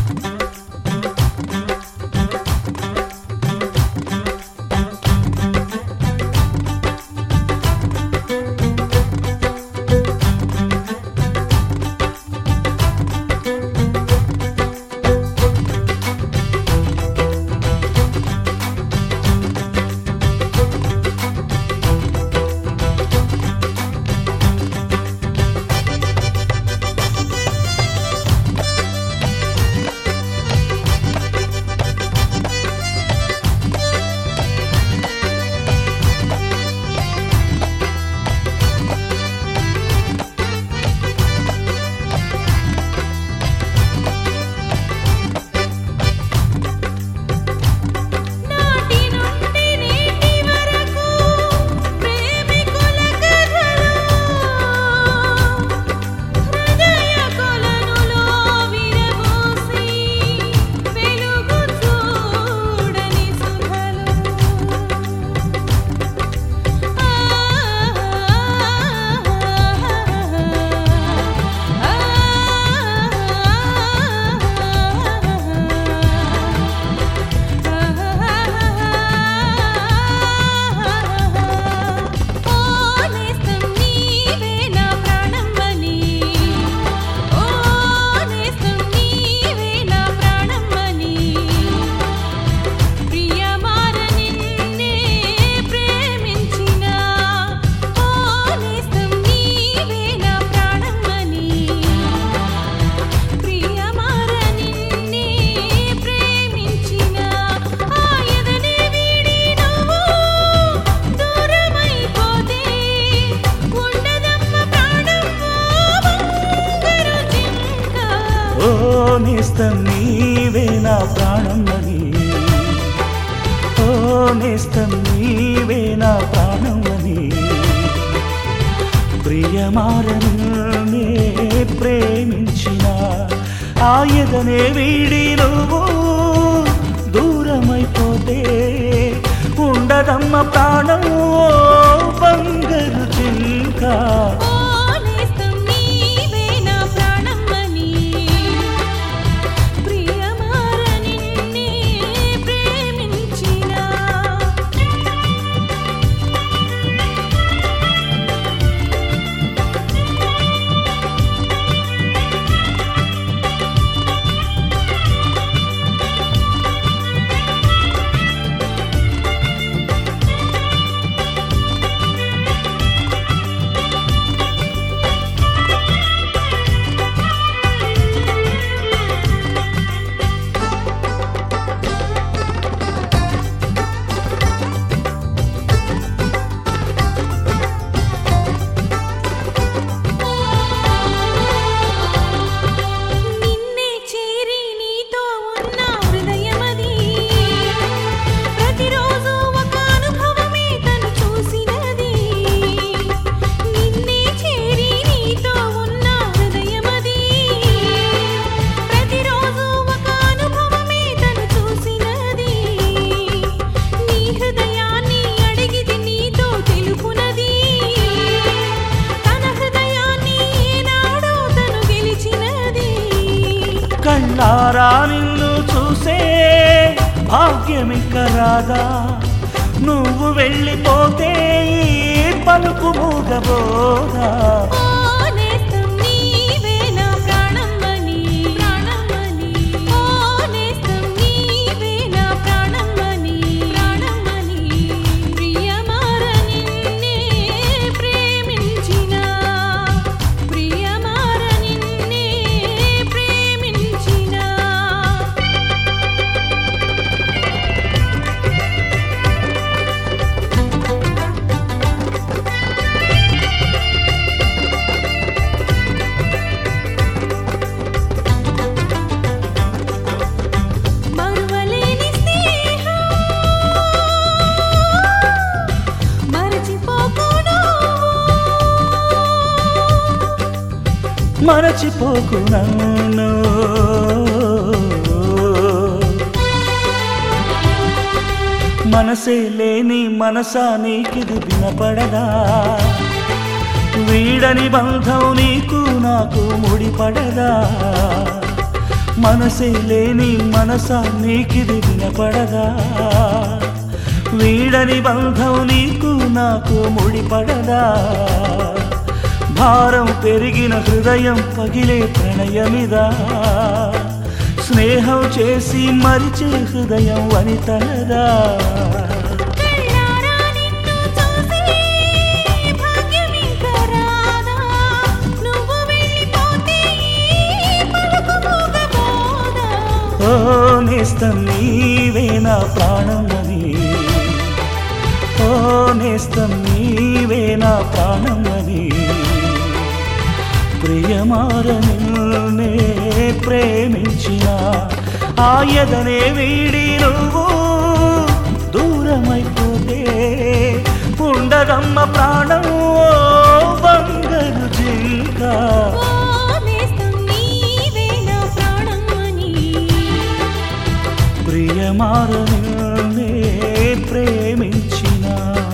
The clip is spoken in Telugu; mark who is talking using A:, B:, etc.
A: నాటి నుండి నేటి వరకు ప్రేమికుల కథలు హృదయ కొలనులో విరబూసి వెలుగు చూడని సుధలు ఓ నేస్తం నీవే నా ప్రాణమని ఓ నేస్తం నీవే నా ప్రాణమని ప్రియమార నిన్నే ప్రేమించిన ఓ నేస్తం నీవే నా ప్రాణమని ప్రియమార నిన్నే ప్రేమించిన ఆ ఎదనే వీడి నువ్వు దూరమైపోతే ఉండదమ్మ ప్రాణం బంగారు జింక
B: ఓ నేస్తం నీవే నా ప్రాణమని ఓ నేస్తం నీవే నా ప్రాణమని ప్రియమారనే ప్రేమించిన ఆయదనే వీడి నువ్వు దూరమైపోతే ఉండదమ్మ ప్రాణం ఓ బంగారు చింక
A: ఓ నేస్తం నీవే నా ప్రాణమని ప్రియమార నిన్నే ప్రేమించిన నిన్నే చేరి నీతో ఉన్న హృదయమది ప్రతిరోజు ఒక అనుభవమే తను చూసినది నిన్నే చేరి నీతో ఉన్న హృదయమది ప్రతిరోజు ఒక అనుభవమే తను చూసినది నీ హృదయాన్ని అడిగితే నీతో తెలుపునది తన హృదయాన్ని ఏనాడో తను గెలిచినది
B: కళ్ళారా నిన్ను చూసే భాగ్యమిక రాదా నువ్వు వెళ్ళిపోతే ఈ పలుకు మూగబోదా
A: ఓ నేస్తం నీవే నా ప్రాణమని ప్రాణమని ఓ నేస్తం నీవే నా ప్రాణమని ప్రాణమని ప్రియమార నిన్నే ప్రేమించిన ప్రియమార నిన్నే ప్రేమించిన మరువలేని స్నేహం మరచిపోకు
B: మరచిపోకు నన్ను మనసే లేని మనసా నీకిది వినపడదా వీడని బంధం నీకు నాకు ముడిపడదా మనసే లేని మనసా నీకిది వినపడదా వీడని బంధం నీకు నాకు ముడిపడదా భారం పెరిగిన హృదయం పగిలే ప్రణయమిదా స్నేహం చేసి మరిచే హృదయం వనితనదా
A: కళ్ళారా నిన్ను చూసి భాగ్యమింక రాదా నువ్వు వెళ్ళిపోతే ఈ పలుకు మూగబోదా
B: ఓ నేస్తం నీవే నా ప్రాణమని ఓ నేస్తం నీవే నా ప్రాణమని ప్రియమారనే ప్రేమించిన ఆయదనే వీడి నువ్వు దూరమైపోతే ఉండగమ్మ ప్రాణం ఓ బంగారు జింక
A: ఓ నేస్తం నీవే నా ప్రాణమని
B: ప్రియమారనే ప్రేమించిన